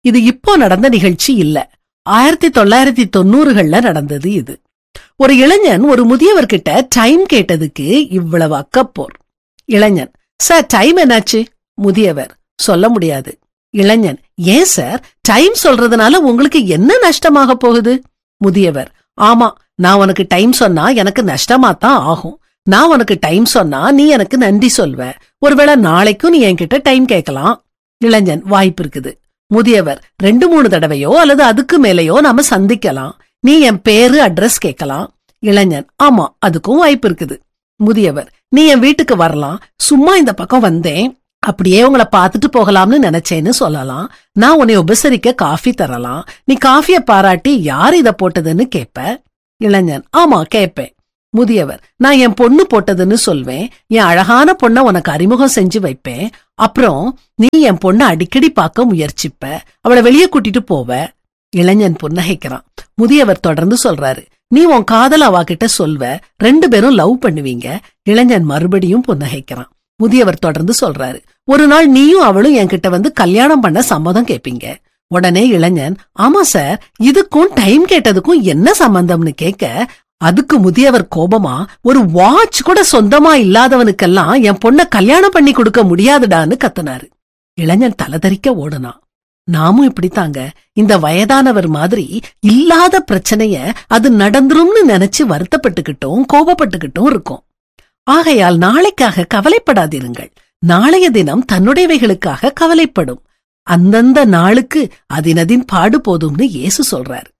இது இப்போ நடந்த நிகழ்ச்சி இல்ல ஆயிரத்தி தொள்ளாயிரத்தி தொண்ணூறுகள்ல நடந்தது இது ஒரு இளைஞன் ஒரு முதியவர்கிட்ட டைம் கேட்டதுக்கு இவ்வளவு அக்கப்போர் இளைஞன் சார் டைம் என்னாச்சு முதியவர் சொல்ல முடியாது இளைஞன் ஏன் சார் டைம் சொல்றதுனால உங்களுக்கு என்ன நஷ்டமாக போகுது முதியவர் ஆமா நான் உனக்கு டைம் சொன்னா எனக்கு நஷ்டமா தான் ஆகும் நான் உனக்கு டைம் சொன்னா நீ எனக்கு நன்றி சொல்வ ஒருவேளை நாளைக்கும் நீ என்கிட்ட டைம் கேட்கலாம் இளைஞன் வாய்ப்பு இருக்குது முதியவர் ரெண்டு மூணு தடவையோ அல்லது அதுக்கு மேலேயோ நாம சந்திக்கலாம் நீ என் பேரு அட்ரஸ் கேட்கலாம் இளைஞன் ஆமா அதுக்கும் வாய்ப்பு இருக்குது முதியவர் நீ என் வீட்டுக்கு வரலாம் சும்மா இந்த பக்கம் வந்தேன் அப்படியே உங்களை பார்த்துட்டு போகலாம்னு நினைச்சேன்னு சொல்லலாம் நான் உன்னை உபசரிக்க காஃபி தரலாம் நீ காஃபிய பாராட்டி யார் இத போட்டதுன்னு கேப்ப இளைஞன் ஆமா கேப்பேன் முதியவர் நான் என் பொண்ணு போட்டதுன்னு சொல்வேன் என் அழகான பொண்ண உனக்கு அறிமுகம் செஞ்சு வைப்பேன் அப்புறம் நீ என் பொண்ண அடிக்கடி பார்க்க முயற்சிப்ப அவளை வெளியே கூட்டிட்டு போவ இளைஞன் புன்னகைக்கிறான் முதியவர் தொடர்ந்து சொல்றாரு நீ உன் காதல் அவாகிட்ட சொல்வ ரெண்டு பேரும் லவ் பண்ணுவீங்க இளைஞன் மறுபடியும் புன்னகைக்கிறான் முதியவர் தொடர்ந்து சொல்றாரு ஒரு நாள் நீயும் அவளும் என்கிட்ட வந்து கல்யாணம் பண்ண சம்மதம் கேப்பீங்க உடனே இளைஞன் ஆமா சார் இதுக்கும் டைம் கேட்டதுக்கும் என்ன சம்பந்தம்னு கேட்க அதுக்கு முதியவர் கோபமா ஒரு வாட்ச் கூட சொந்தமா இல்லாதவனுக்கெல்லாம் என் பொண்ண கல்யாணம் பண்ணி கொடுக்க முடியாதுடான்னு கத்துனாரு இளைஞன் தலதறிக்க ஓடுனான் நாமும் இப்படித்தாங்க இந்த வயதானவர் மாதிரி இல்லாத பிரச்சனைய அது நடந்துரும்னு நினைச்சு வருத்தப்பட்டுக்கிட்டும் கோபப்பட்டுக்கிட்டும் இருக்கும் ஆகையால் நாளைக்காக கவலைப்படாதிருங்கள் நாளைய தினம் தன்னுடையவைகளுக்காக கவலைப்படும் அந்தந்த நாளுக்கு அதினதின் பாடு போதும்னு இயேசு சொல்றாரு